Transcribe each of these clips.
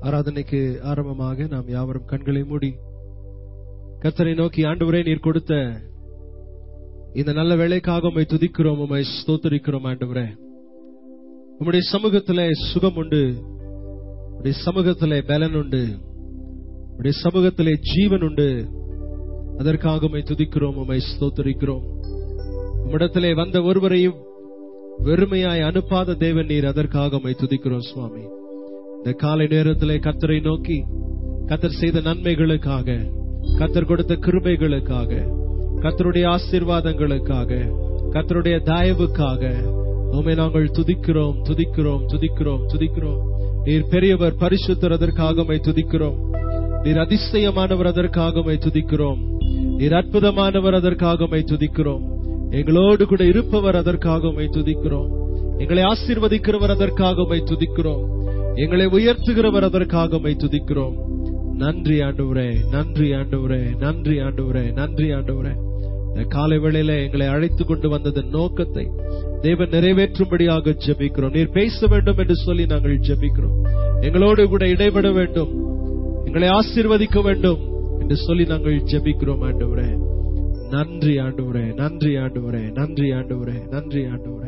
ஆராதனைக்கு ஆரம்பமாக நாம் யாவரும் கண்களை மூடி கர்த்தரை நோக்கி ஆண்டவரே நீர் கொடுத்த இந்த நல்ல வேலைக்காக உம்மை துதிக்கிறோம் உம்மை ஸ்தோத்தரிக்கிறோம் ஆண்டவரே உம்முடைய சமூகத்திலே சுகம் உண்டு உம்முடைய சமூகத்திலே பலன் உண்டு உம்முடைய சமூகத்திலே ஜீவன் உண்டு அதற்காக உம்மை துதிக்கிறோம் உம்மை ஸ்தோத்தரிக்கிறோம் உம்மிடத்திலே வந்த ஒருவரையும் வெறுமையாய் அனுப்பாத தேவன் நீர் அதற்காக உம்மை துதிக்கிறோம் சுவாமி இந்த காலை நேரத்திலே கத்தரை நோக்கி கத்தர் செய்த நன்மைகளுக்காக கத்தர் கொடுத்த கிருபைகளுக்காக கத்தருடைய ஆசீர்வாதங்களுக்காக கத்தருடைய தயவுக்காக உம்மை நாங்கள் துதிக்கிறோம் துதிக்கிறோம் துதிக்கிறோம் துதிக்கிறோம் நீர் பெரியவர் பரிசுத்தர் அதற்காக உம்மை துதிக்கிறோம் நீர் அதிசயமானவர் அதற்காக உம்மை துதிக்கிறோம் நீர் அற்புதமானவர் அதற்காக உம்மை துதிக்கிறோம் எங்களோடு கூட இருப்பவர் அதற்காக உம்மை துதிக்கிறோம் எங்களை ஆசீர்வதிக்கிறவர் அதற்காக உம்மை துதிக்கிறோம் எங்களை உயர்த்துகிறவர் அதற்காக உம்மை துதிக்கிறோம் நன்றி ஆண்டவரே நன்றி ஆண்டவரே நன்றி ஆண்டவரே நன்றி ஆண்டவரே இந்த காலை வேளையில எங்களை அழைத்து கொண்டு வந்ததன் நோக்கத்தை தேவன் நிறைவேற்றும்படியாக ஜெபிக்கிறோம் நீர் பேச வேண்டும் என்று சொல்லி நாங்கள் ஜெபிக்கிறோம் எங்களோடு கூட இடைபட வேண்டும் எங்களை ஆசீர்வதிக்க வேண்டும் என்று சொல்லி நாங்கள் ஜெபிக்கிறோம் ஆண்டவரே நன்றி ஆண்டவரே நன்றி ஆண்டவரே நன்றி ஆண்டவரே நன்றி ஆண்டவரே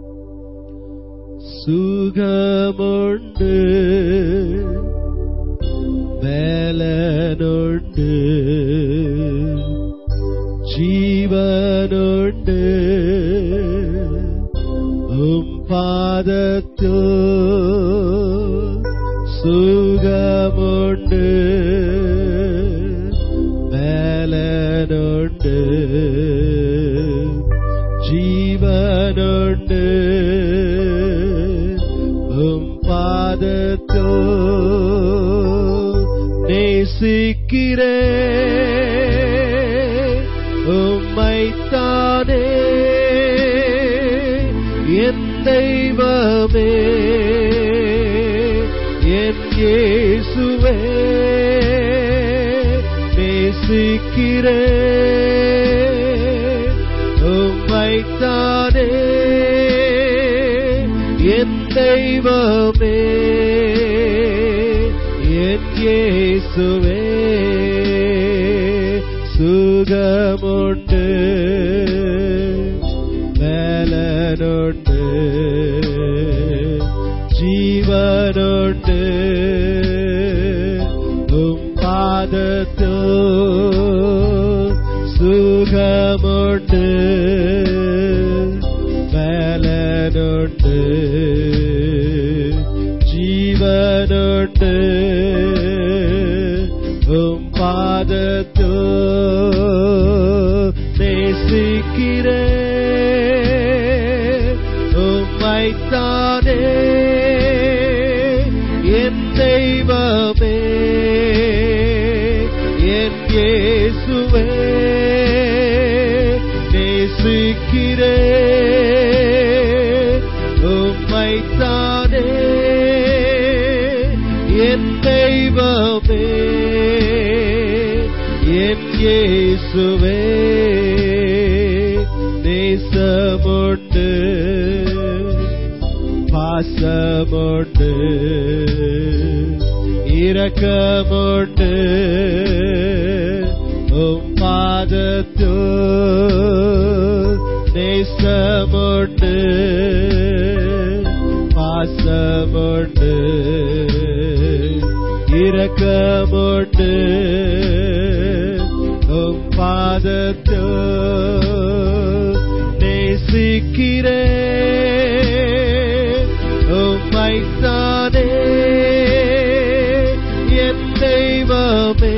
சுகமுண்டு வேலனுண்டு ஜீவனுண்டு உம் பாதத்தோ சுகமுண்டு வேலனுண்டு ஜீவனுண்டு உம் பாதத்தோ நேசிக்கிறே உம்மைத்தானே என் தெய்வமே என் இயேசுவே நேசிக்கிறே உம்மைத்தானே என் தெய்வமே என் இயேசுவே சுகமுண்டு வேலனுண்டு ஜீவனுண்டு உம் பாதத்தோ சுகமுண்டு வேலனுண்டு ஜீவனுண்டு உம் பாதத்தோ நேசிக்கிறே உம்மைத்தானே என் தெய்வமே என் இயேசுவே நேசிக்கிறே உம்மைத்தானே என் தெய்வமே என் இயேசுவே நேசமுண்டு பாசமுண்டு இரக்கமுண்டு உம் பாதத்தோ நேசமுண்டு பாசமுண்டு இரக்கமுண்டு உம் பாதத்தோ நேசிக்கிறே உம்மைத்தானே என் தெய்வமே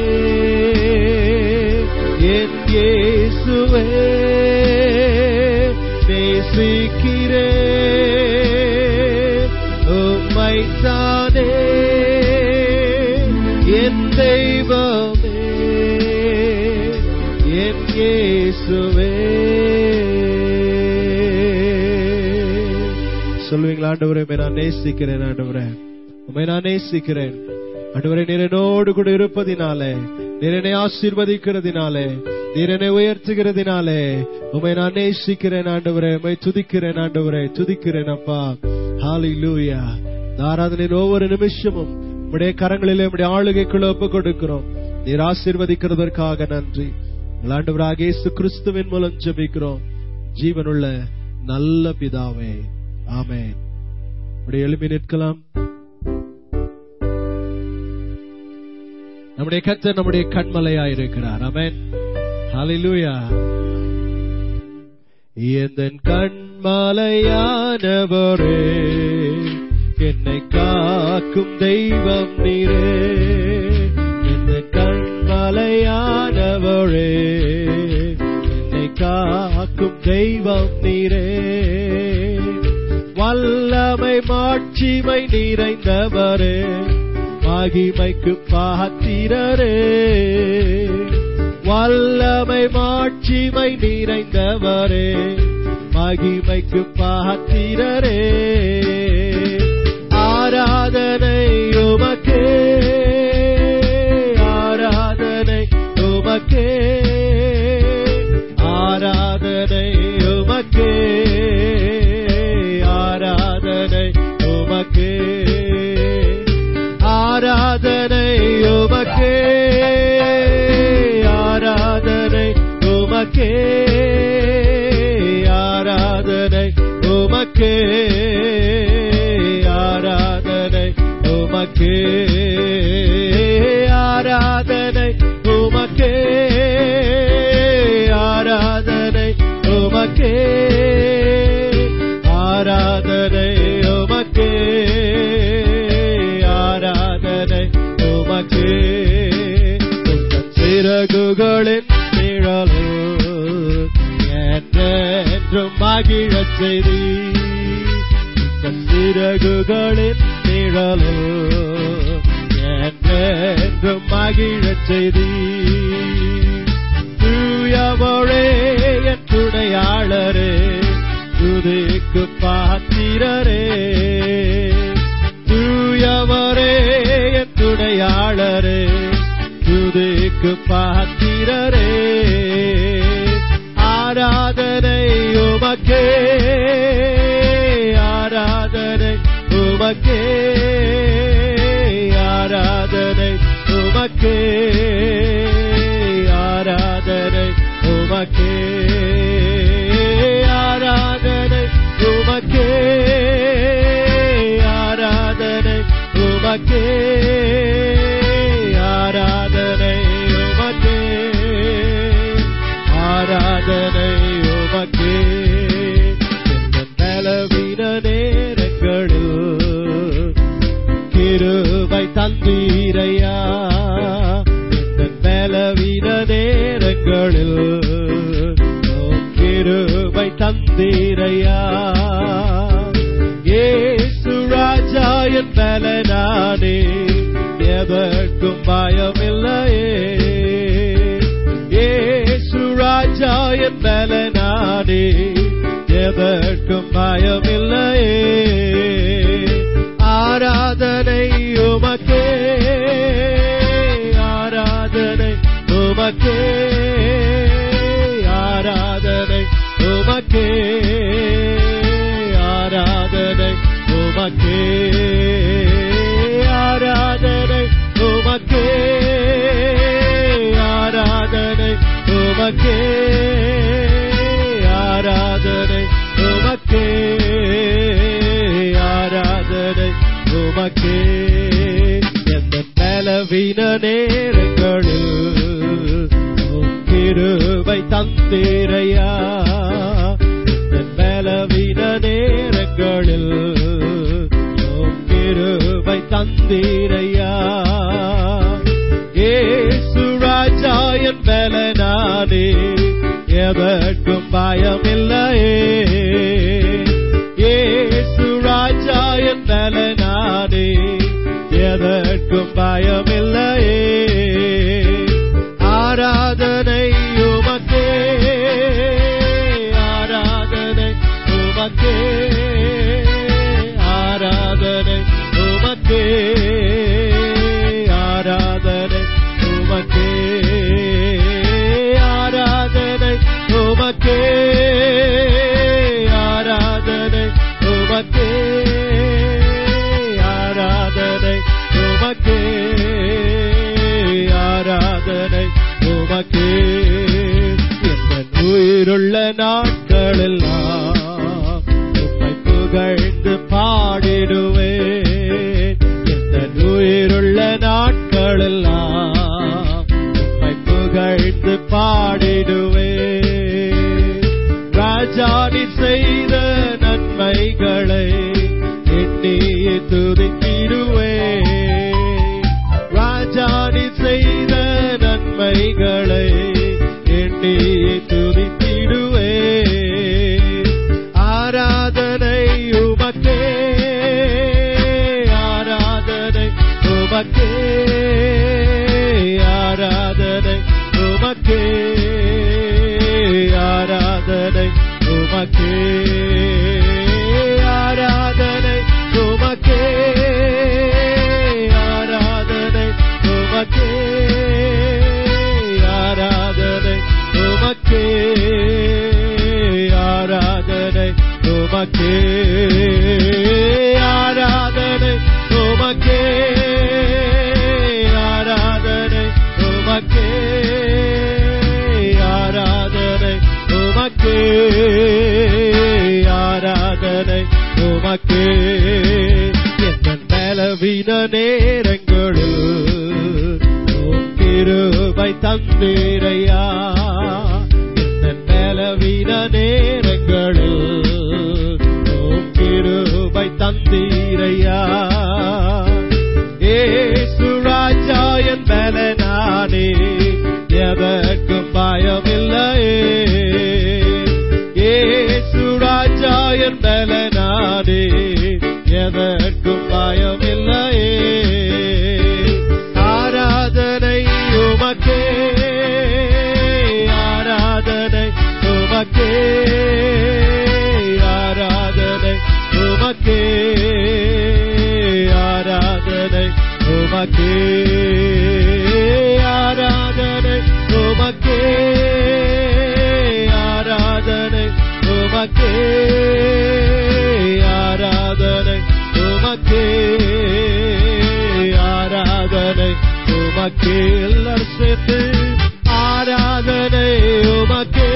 என் இயேசுவே நேசிக்கிறே உம்மைத்தானே என் தெய்வமே என் இயேசுவே சொல்லுவீங்களா ஆண்டவரே உம்மை நான் நேசிக்கிறேன் ஆண்டவரே உம்மை நான் நேசிக்கிறேன் ஆண்டவரே நீர் என்னோடு கூட இருப்பதினாலே நீர் என்னை ஆசீர்வதிக்கிறதினாலே நீர் என்னை உயர்த்துகிறதினாலே உம்மை நான் நேசிக்கிறேன் ஆண்டவரே உம்மை துதிக்கிறேன் ஆண்டவரே துதிக்கிறேன் அப்பா ஹalleluya இந்த ஆராதனையின் ஒவ்வொரு நிமிஷமும் உடைய கரங்களிலே உடைய ஆளுகைக்குள்ள ஒப்பு கொடுக்கிறோம் நீர் ஆசீர்வதிக்கிறதற்காக நன்றி எங்கள் ஆண்டவராக இயேசு கிறிஸ்துவின் மூலம் ஜெபிக்கிறோம் ஜீவனுள்ள நல்ல பிதாவே ஆமென் உடைய எழுப்பி நிற்கலாம் நம்முடைய கர்த்தர் நம்முடைய கண்மலையா இருக்கிறார் ஆமென் ஹalleluya எந்தன் கண்மலையானவரே என்னை காக்கும் தெய்வம் நீரே எந்தன் கண்மலையானவரே என்னை காக்கும் தெய்வம் நீரே வல்லமை மாட்சிமை நிறைந்தவரே மகிமைக்கு பாத்திரரே வல்லமை மாட்சிமை நிறைந்தவரே மகிமைக்கு பாத்திரரே ஆராதனை உமக்கே ஆராதனை உமக்கே ஆராதனை உமக்கே ஆராதனை உமக்கே ஆராதனை உமக்கே ஆராதனை உமக்கே ஆராதனை உமக்கே ஆராதனை உமக்கே ஆராதனை உமக்கே ஆராதனை உமக்கே ஆராதனை உமக்கே ஆராதனை உமக்கே உந்தன் சிறகுகளின் நிழலோ என்றென்றும் மகிழச் செய்தி உந்தன் சிறகுகளின் நிழலோ என்றென்றும் மகிழச் செய்தி தூயவரே என் துணையாளரே துதிக்கு பாத்திரரே தூயவரே என் துணையாளரே துதிக்கு பாத்திரரே ஆராதனை உமக்கே ஆராதனை உமக்கே ஆராதனை உமக்கே ஆராதனை உமக்கே ஆராதனை உமக்கே ஆராதனை உமக்கே ஆராதனை உமக்கே ஆராதனை உமக்கே எங்கள் பலவீன நேரங்களில் கிருபை தந்தீரையா எங்கள் பலவீன நேரங்களில் உம் கிருபை தந்தீரையா ஏசு ராஜா என் பலனானே எதற்கும் பயமில்லையே ஏசு ராஜா என் பலனானே எதற்கும் பயமில்லையே ஆராதனை உமக்கே ஆராதனை உமக்கே ஆராதனை உமக்கே ஆராதனை உமக்கே ஆராதனை உமக்கே ஆராதனை உமக்கே ஆராதனை உமக்கே ஆராதனை உமக்கே எந்த பலவீன நேரங்களில் உம் கிருபை தந்தீரையா எந்த பலவீன நேரங்களில் உம் கிருபை தந்தீரையா ஏசு ராஜா என் பலனானே எதற்கும் பயமில்லையே ஏசு ராஜா என் பலனானே எதற்கும் பயமில்லையே ஆராதனை உமக்கே ஆராதனை உமக்கே ஆராதனை உமக்கே ஆராதனை உமக்கே ஆராதனை உமக்கே ஆராதனை உமக்கே ஆராதனை உமக்கே நாட்களெல்லாம் உம்மை புகழ்ந்து பாடிடுவேன் எந்த உயிருள்ள நாட்களெல்லாம் உம்மை புகழ்ந்து பாடிடுவேன் ராஜாடி செய்த நன்மைகளை எண்ணி துதித்திடுவேன் ராஜாடி செய்த நன்மைகளை எண்ணி துதித்திடுவேன் ஆராதனை உமக்கே ஆராதனை உமக்கே ஆராதனை உமக்கே ஆராதனை உமக்கே ஆராதனை உமக்கே ஆராதனை உமக்கே ஆராதனை உமக்கே ஆராதனை உமக்கே ஆராதனை உமக்கே ஆராதனை உமக்கே ஆராதனை உமக்கே ஆராதனை உமக்கே எந்த பலவீன நேரங்களில் உம் கிருபை தந்தீரையா எந்த பலவீன நேரங்களில் உம் கிருபை தந்தீரையா ஏசு ராஜா என் பலனானே எதற்கும் பயமில்லையே ஏசு ராஜா என் பலனானே எதற்கும் பயமில்லையே ஆராதனை உமக்கே ஆராதனை உமக்கே ஆராதனை உமக்கே ஆராதனை உமக்கே ஆராதனை உமக்கே ஆராதனை உமக்கே ஆராதனை உமக்கே ஆராதனை உமக்கே எல்லாரும் சேர்த்து ஆராதனை உமக்கே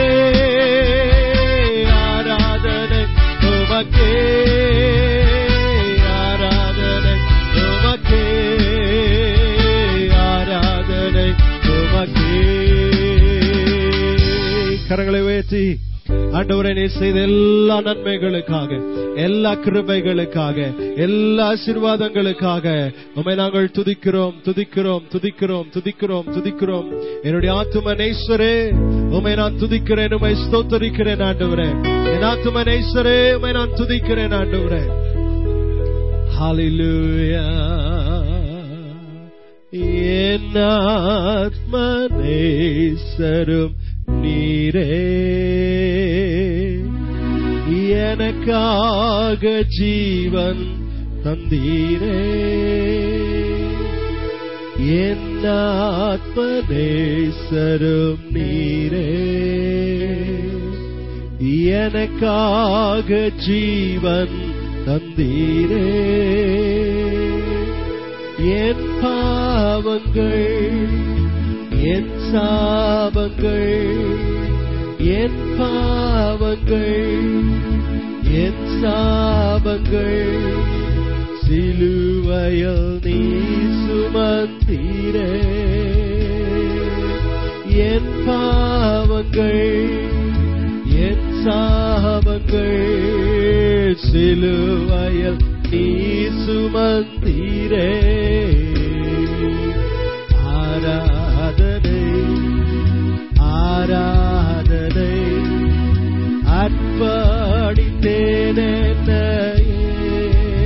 ஆராதனை உமக்கே ஆராதனை உமக்கே ஆராதனை உமக்கே கரங்களை உயர்த்தி ஆண்டவரே நீ செய்த எல்லா நன்மைகளுக்காக எல்லா கிருபைகளுக்காக எல்லா ஆசீர்வாதங்களுக்காக உமை நாங்கள் துதிக்கிறோம் துதிக்கிறோம் துதிக்கிறோம் துதிக்கிறோம் துதிக்கிறோம் என்னுடைய ஆத்தும நேஸ்வரே உமை நான் துதிக்கிறேன் உமை ஸ்தோத்தரிக்கிறேன் ஆண்டவரே என் ஆத்தும நேஸ்வரே உமை நான் துதிக்கிறேன் ஆண்டவரே Hallelujah. என் ஆத்மநேசரும் நீரே எனக்காக ஜீவன் தந்தீரே என் ஆத்மநேசரும் நீரே எனக்காக ஜீவன் தந்தீரே என் பாவங்கள் என் சாபங்கள் என் பாவங்கள் என் சாபங்கள் சிலுவையில் நீ சுமந்தீரே என் பாவங்கள் என் சாபங்கள் சிலுவையில் நீ சுமந்தீரே ஆராதனை ஆராதனை அர்ப்பணித்தேன் என்னையே.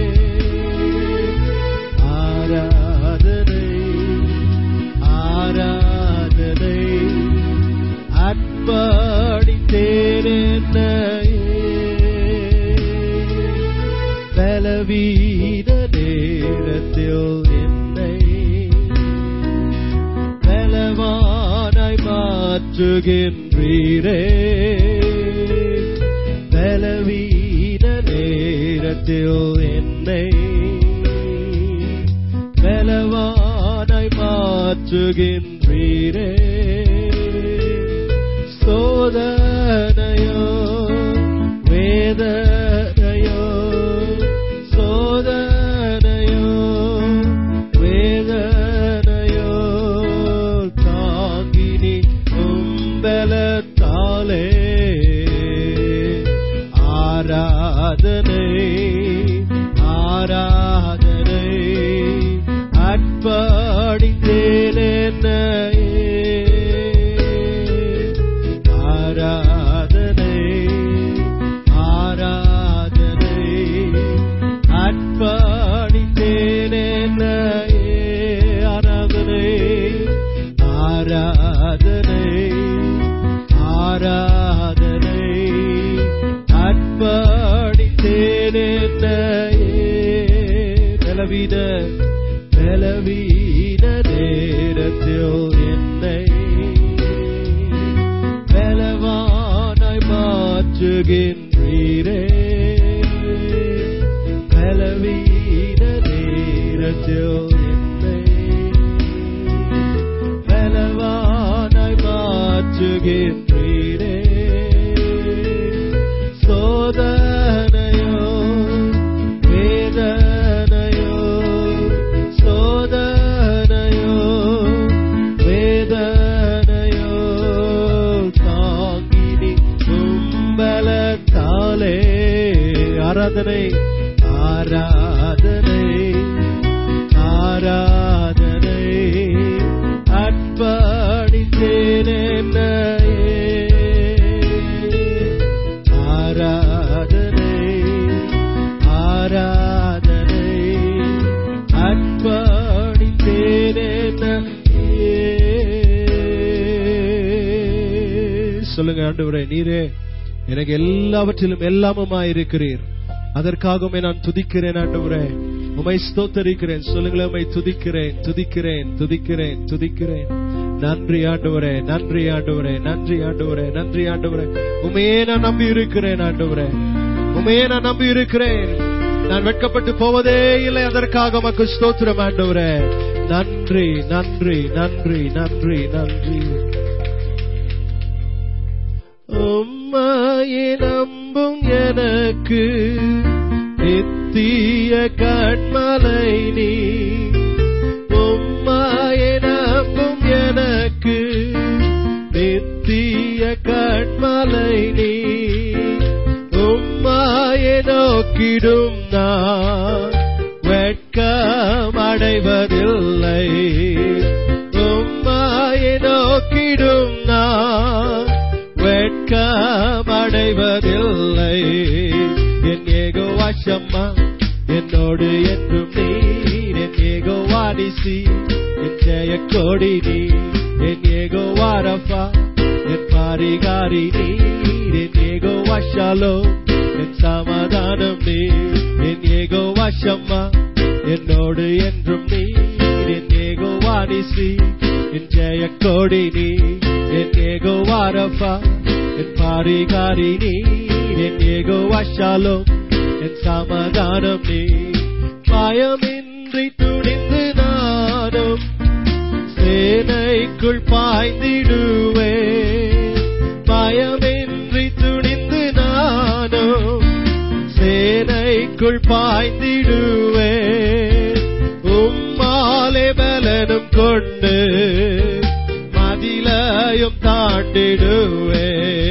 ஆராதனை ஆராதனை அர்ப்பணித்தேன் என்னையே. பலவீன நேரத்தில் என்னை பலவானாய் மாற்றுகின்றீரே பலவீன நேரத்தில் என்னை பலவானாய் மாற்றுகின்றீரே சோதனையோ ஆராதனை அர்ப்பணித்தேன் என்னையே ஆராதனை ஆராதனை அர்ப்பணித்தேன் என்னையே ஆராதனை ஆராதனை ஆராதனை அர்ப்பணித்தேன் என்னையே பலவீன பலவீன நேரத்தில் என்னை பலவானாய் மாற்றுகின்றீரே பலவீன நேரத்தில் என்னை பலவானாய் மாற்றுகின்றீரே சோதனையோ வேதனையோ சோதனையோ வேதனையோ தாங்கினி கும்பலத்தாலே ஆராதனை ஆராதனை ஆராதனை அர்ப்பணித்தேன் என்னையே ஆராதனை ஆராதனை அர்ப்பணித்தேன் என்னையே. சொல்லுங்க ஆண்டவரே நீரே எனக்கு எல்லாவற்றிலும் எல்லாமுமாய் இருக்கிறீர் அதற்காகவே நான் துதிக்கிறேன் ஆண்டவரே உமை ஸ்தோத்தரிக்கிறேன் சொல்லுங்களேன் உமை துதிக்கிறேன் துதிக்கிறேன் துதிக்கிறேன் துதிக்கிறேன் நன்றி ஆண்டவரே நன்றி ஆண்டவரே நன்றி ஆண்டவரே நன்றி ஆண்டவரே உமையே நான் நம்பி இருக்கிறேன் ஆண்டவரே உமையே நான் நம்பி இருக்கிறேன் நான் வெட்கப்பட்டு போவதே இல்லை அதற்காக மக்கு ஸ்தோத்திரம் ஆண்டவரே நன்றி நன்றி நன்றி நன்றி நன்றி உம்மையை நம்பும் எனக்கு நித்திய கண்மலை நீ உம்மையை நம்பும் எனக்கு நித்திய கண்மலை நீ உம்மாயை நோக்கிடும் நான் வெட்கம் அடைவதில்லை உம்மாயை நோக்கிடும் நான் வெட்கம் அடைவதில்லை என் ஏகோ வாசம்மா என்னோடு என்றும் நீர் என் ஏகோ வாடிசி என் ஜெய கோடி நீ என் ஏகோ வாரப்பா என் பாரிகாரி நீர் என் ஏகோ வாஷாலோ என் சமாதானம் நீர் என் ஏகோ வாஷம்மா என்னோடு என்றும் நீர் என் ஏகோ வாடிசி என் ஜெய கோடி நீ என் ஏகோ வாரப்பா என் பாரிகாரி நீர் என் ஏகோ வாஷாலோ என் சமாதானம் நீ பயமின்றி துணிந்து நானும் சேனைக்குள் பாய்ந்திடுவே பயமின்றி துணிந்து நானும் சேனைக்குள் பாய்ந்திடுவே உம்மாலே பலனும் கொண்டு மதிலையும் தாண்டிடுவே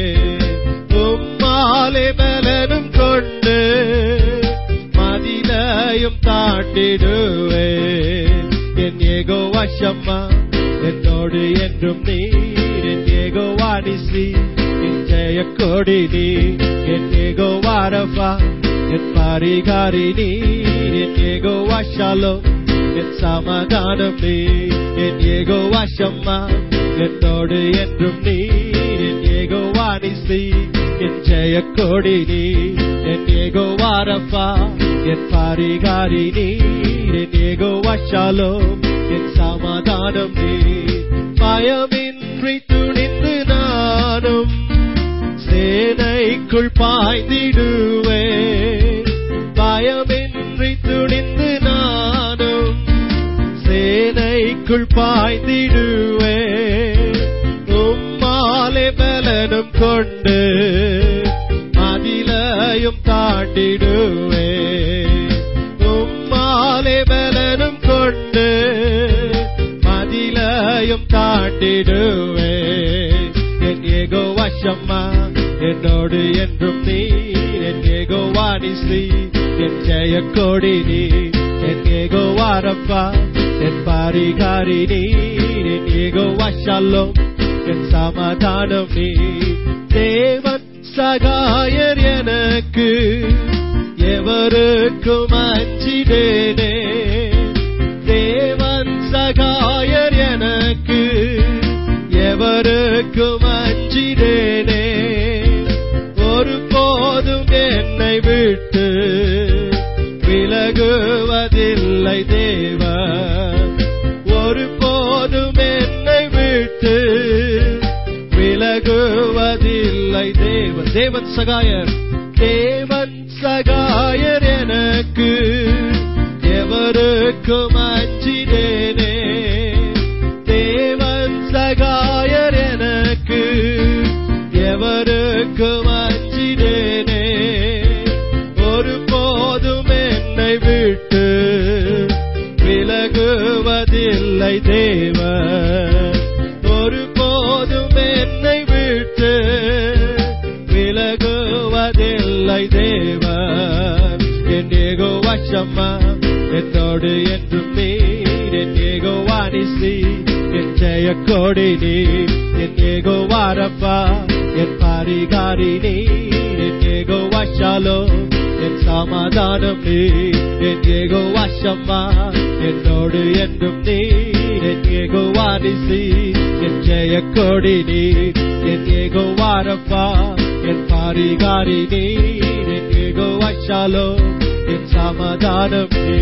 உம்மாலே பலனும் கொண்டு மதிலையும் தாண்டிடுவே என் ஏகோ வசம்மா என்னோடு என்றும் நீர் என் ஏகோ வாடிசி என் ஜெய கொடி நீ என் ஏகோ வாரப்பா என் பாரிகாரி நீர் என் ஏகோ வாஷாலோ என் சமாதானம் நீ என் ஏகோ வாஷம்மா என்னோடு என்றும் நீர் என் ஏகோ வாடிசி என் ஜெய கொடி நீ என் ஏகோ வாரப்பா என் பாரிகாரி நீர் என் ஏகோ வாஷாலோ என் சமாதானம் நீ பயமின்றி துணிந்து நானும் சேனைக்குள் பாய்ந்திடுவே பயமின்றி துணிந்து நானும் சேனைக்குள் பாய்ந்திடுவே உம்மாலே பலனும் கொண்டு மதிலையும் தாண்டிடுவே உம்மாலே பலனும் கொண்டு மதிலையும் தாண்டிடுவே என் ஏகோ வசம்மா என்னோடு என்றும் நீ என் ஏகோவானிசி என் ஜெய கொடி நீ என் ஏகோவாரப்பா என் பாரிகாரி நீ என் ஏகோவாஷாலும் என் சமாதானம் நீ தேவன் சகாயர் எனக்கு எவருக்கும் அஞ்சிடேனே தேவன் சகாயர் எனக்கு எவருக்கும் அஞ்சிடேனே ஒரு போதும் என்னை விட்டு விலகுவதில்லை தேவன் ஒரு போதும் என்னை விட்டு விலகுவதில்லை தேவன் தேவன் சகாயர் தேவன் சகாயர் எனக்கு எவருக்கும் அஞ்சிடேனே தேவன் சகாயர் எனக்கு எவருக்கும் அஞ்சிடேனே ஒரு போதும் என்னை விட்டு விலகுவதில்லை தேவன் ஒரு போதும் என்னை விட்டு விலகுவதில்லை தேவன் என் ஏகோ வசம்மா என்னோடு என்றும் நீர் என் ஏகோ வாணிசி என் ஜெய கொடி நீ என் ஏகோ வாரப்பா என் பாரிகாரி நீ என் ஏகோ வஷாலோ என் சமாதானம் நீ என் ஏகோ வசம்மா என்னோடு என்றும் நீர் என் ஏகோ வாரிசி என் ஜெய கொடி நீ என் ஏகோ வாரப்பா என் பாரிகாரி நீ என் ஏகோ வஷாலோ என் சமாதானம் நீ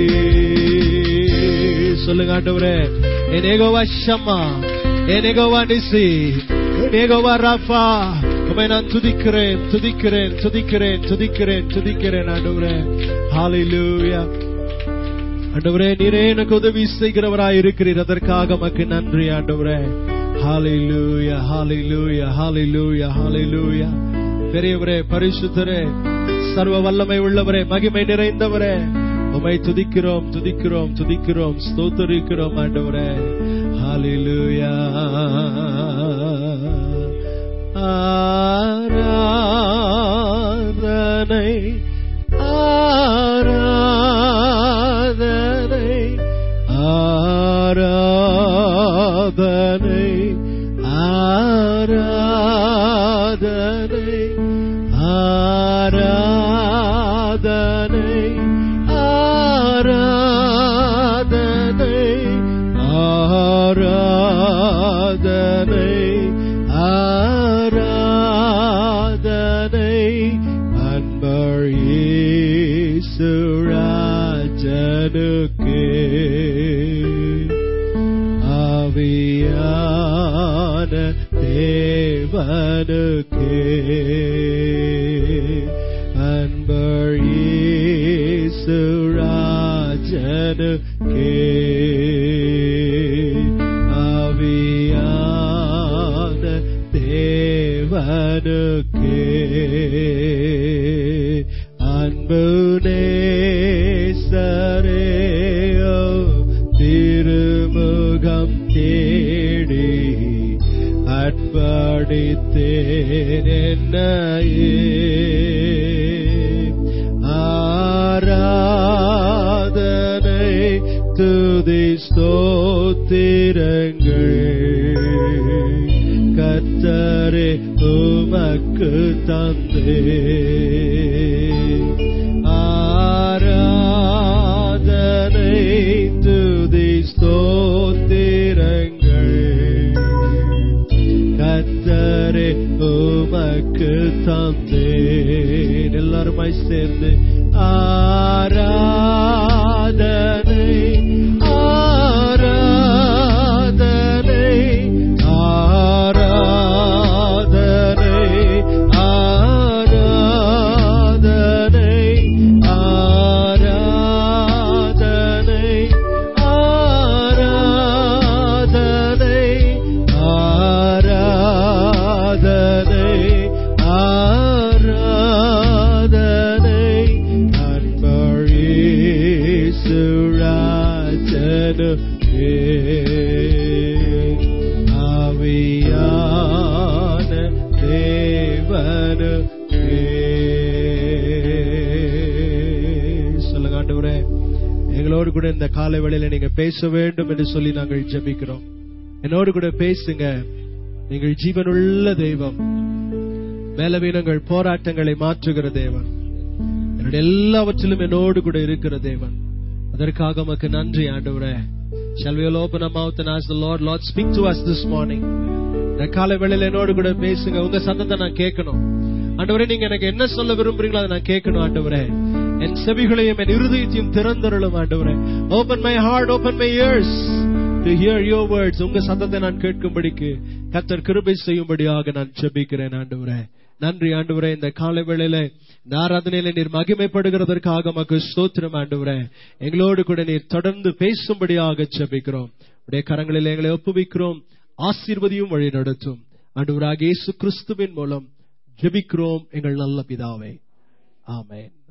சொல்லுங்க ஆண்டவரே என் ஏகோவா ஷம்மா என் ஏகோவா நிசி என் ஏகோவா ராஃபா உமை நான் துதிக்கிறேன் துதிக்கிறேன் துதிக்கிறேன் துதிக்கிறேன் துதிக்கிறேன் ஆண்டவரே ஹalleluya ஆண்டவரே நீரே எனக்கு உதவி செய்கிறவராய் இருக்கிறீர் அதற்காக மக்கு நன்றி ஆண்டவரே ஹalleluya ஹalleluya ஹalleluya ஹalleluya பெரியவரே பரிசுத்தரே சர்வ வல்லமை உள்ளவரே மகிமை நிறைந்தவரே உமை துதிக்கிறோம் துதிக்கிறோம் துதிக்கிறோம் ஸ்தோத்தரிக்கிறோம் ஆண்டவரே ஹalleluya ஆராதனை ஆராதனை ஆராதனை ஆராதனை ஆராதனை ஆராதனை ஆராதனை ஆராதனை அன்பர் ஈசுராஜனுக்கே ஆவியான தேவனுக்கே அன்பர் ஈசுராஜனுக்கே ஆவியான தேவனுக்கே அன்பு நேசரேயோ திருமுகம் தேடி அற்படித்தேன் என்னையே ஆராதனை துதி ஸ்தோத்திரங்கள் கத்தரே உமக்கு தந்தே ஆராதனை துதி ஸ்தோத்திரங்கள் கத்தரே உமக்கு தந்தேன் எல்லாருமாய் சேர்ந்து ஆராதனை ஆராதனை ஆராதனை ஆராதனை ஆராதனை ஆராதனை ஆராதனை ஆராதனை அன்பழி சுராஜனுக்கே ஆவியான தேவனுக்கே ஆண்டவரே எங்களோடு கூட இந்த காலை வேளையில நீங்க பேச வேண்டும் என்று சொல்லி நாங்கள் ஜெபிக்கிறோம் என்னோடு கூட பேசுங்க நீங்கள் ஜீவனுள்ள தெய்வம் பலவீனங்கள் போராட்டங்களை மாற்றுகிற தேவன் என்னுடைய எல்லாவற்றிலும் என்னோடு கூட இருக்கிற தேவன் அதற்காக உமக்கு நன்றி ஆண்டவரே Shall we all open our mouth and ask the Lord, Lord, speak to us this morning. இந்த காலை வேளையில என்னோடு கூட பேசுங்க உங்க சத்தத்தை நான் கேட்கணும் ஆண்டவரே நீங்க எனக்கு என்ன சொல்ல விரும்புறீங்களோ அதை நான் கேட்கணும் ஆண்டவரே என் செவிகளையும் என் இருதயத்தையும் திறந்தருளும் ஆண்டவரே open my heart open my ears to hear your words உங்க சத்தத்தை நான் கேட்கும்படிக்கு கத்தர் கிருபை செய்யும்படியாக நான் ஜெபிக்கிறேன் ஆண்டவரே நன்றி ஆண்டவரே இந்த காலை வேளையில இந்த ஆராதனையில நீர் மகிமைப்படுகிறதற்காக மக்கு ஸ்தோத்திரம் ஆண்டவரே எங்களோடு கூட நீர் தொடர்ந்து பேசும்படியாக ஜெபிக்கிறோம் உடைய கரங்களில் எங்களை ஒப்புவிக்கிறோம் ஆசீர்வதியும் வழி நடத்தும் ஆண்டவராக இயேசு கிறிஸ்துவின் மூலம் ஜெபிக்கிறோம் எங்கள் நல்ல பிதாவே ஆமென்